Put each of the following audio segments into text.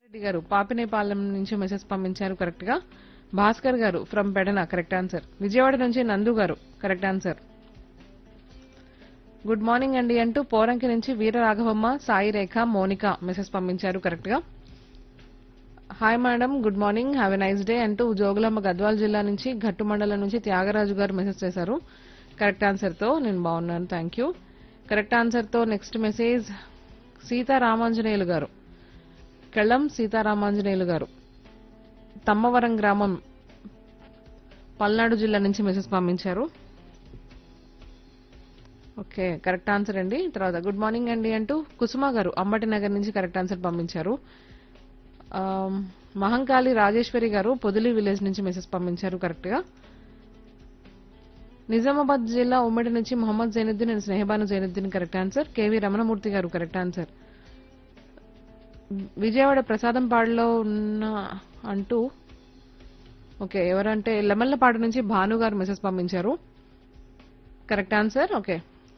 రెడ్డి గారు పాపినేపాలెం నుంచి మెసేజ్ పంపించారు కరెక్ట్ గా Bhaskar garu from Pedana correct answer Vijayawada నుంచి నందు గారు కరెక్ట్ ఆన్సర్ గుడ్ మార్నింగ్ అండి అంటూ పోరంకి నుంచి వీర రాఘవమ్మ సాయి రేఖ మోనిక మెసేజ్ పంపించారు కరెక్ట్ గా hi madam good morning have a nice day అంటూ జోగులమ్మ గద్వాల జిల్లా నుంచి ఘట్టు మండలం నుంచి త్యాగరాజు గారు మెసేజ్ చేశారు కరెక్ట్ ఆన్సర్ తో నేను బాగున్నాను థ్యాంక్ యూ కరెక్ట్ ఆన్సర్ తో నెక్స్ట్ మెసేజ్ సీతారామాంజనేయులు గారు కెళ్ళం సీతారామాంజనేయులు గారు తమ్మవరం గ్రామం పల్నాడు జిల్లా నుంచి మెసేజ్ పంపించారు ఓకే కరెక్ట్ ఆన్సర్ అండి తర్వాత గుడ్ మార్నింగ్ అండి అంటూ కుసుమ గారు అంబటి నగర్ నుంచి కరెక్ట్ ఆన్సర్ పంపించారు ఆమ్, మహంకాళి రాజేశ్వరి గారు పొదిలి విలేజ్ నుంచి మెసేజ్ పంపించారు కరెక్ట్ గా నిజామాబాద్ జిల్లా ఉమ్మడి నుంచి Mohammed Zainuddin and Snehabanu Zainuddin correct answer K V Ramanamurthy garu correct answer Vijayawada ప్రసాదంపాడులో ఉన్న అంటూ ఓకే ఎవరంటే లెమల్లపాడు నుంచి భాను గారు మెసేజ్ పంపించారు correct answer okay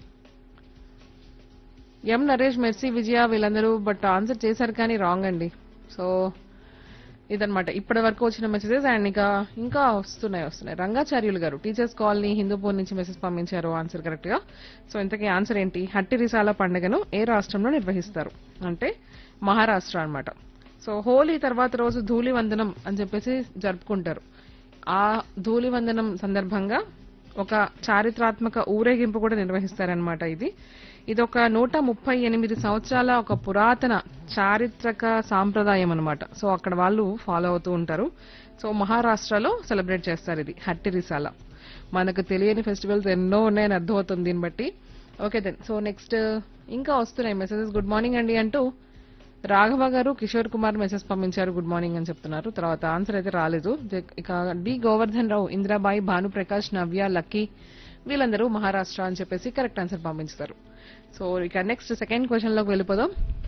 M Naresh Mercy Vijaya వీళ్ళందరూ బట్ ఆన్సర్ చేశారు కానీ రాంగ్ అండి సో ఇదనమాట ఇప్పటి వరకు వచ్చిన మెసేజెస్ అండ్ ఇంకా ఇంకా వస్తున్నాయి వస్తున్నాయి రంగాచార్యులు గారు టీచర్స్ కాలనీ హిందూపూర్ నుంచి మెసేజ్ పంపించారు ఆన్సర్ కరెక్ట్ గా సో ఇంతకీ ఆన్సర్ ఏంటి హట్టి రిసాల పండుగను ఏ రాష్ట్రంలో నిర్వహిస్తారు అంటే మహారాష్ట్ర అన్నమాట సో హోలీ తర్వాత రోజు ధూళి వందనం అని చెప్పేసి జరుపుకుంటారు ఆ ధూళి వందనం సందర్భంగా ఒక చారిత్రాత్మక ఊరేగింపు కూడా నిర్వహిస్తారనమాట ఇది ఇది ఒక నూట ముప్పై ఎనిమిది సంవత్సరాల ఒక పురాతన చారిత్రక సాంప్రదాయం అన్నమాట సో అక్కడ వాళ్ళు ఫాలో అవుతూ ఉంటారు సో మహారాష్ట్రలో సెలబ్రేట్ చేస్తారు ఇది హట్టి రిసాల మనకు తెలియని ఫెస్టివల్స్ ఎన్నో ఉన్నాయని అర్థమవుతుంది దీన్ని బట్టి ఓకే దెన్ సో నెక్స్ట్ ఇంకా వస్తున్నాయి మెసేజెస్ గుడ్ మార్నింగ్ అండి అంటూ రాఘవ గారు కిషోర్ కుమార్ మెసేజ్ పంపించారు గుడ్ మార్నింగ్ అని చెప్తున్నారు తర్వాత ఆన్సర్ అయితే రాలేదు దే- ఇక డి గోవర్ధన్ రావు ఇందిరాబాయి భానుప్రకాష్ నవ్య లక్కీ వీళ్ళందరూ మహారాష్ట్ర అని చెప్పేసి కరెక్ట్ ఆన్సర్ పంపించారు సో ఇక నెక్స్ట్ సెకండ్ క్వశ్చన్ లోకి వెళ్ళిపోదాం